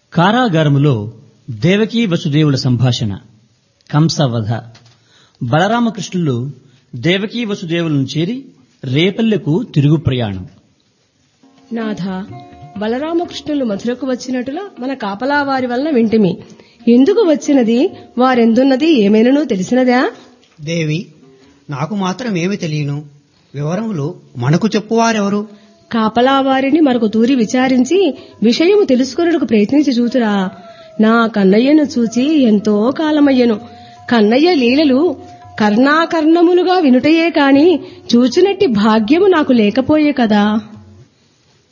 కారాగారములో దేవకీ వసుదేవుల సంభాషణ కంసవధ బలరామకృష్ణులు దేవకీ వసుదేవులను చేరి రేపల్లెకు తిరుగు ప్రయాణం నాథ బలరామకృష్ణులు మధురకు వచ్చినట్టులా మన కాపలా వారి వలన వింటిమి ఎందుకు వచ్చినది వారెందున్నది ఏమైనను తెలిసినదా దేవి నాకు మాత్రం ఏమి తెలియను వివరములు మనకు చెప్పువారెవరు కాపలా వారిని మరొక తూరి విచారించి విషయము తెలుసుకున్నకు ప్రయత్నించి చూతురా నా కన్నయ్యను చూచి ఎంతో కాలమయ్యను కన్నయ్య లీలలు కర్ణాకర్ణములుగా వినుటయే కాని చూచినట్టి భాగ్యము నాకు లేకపోయే కదా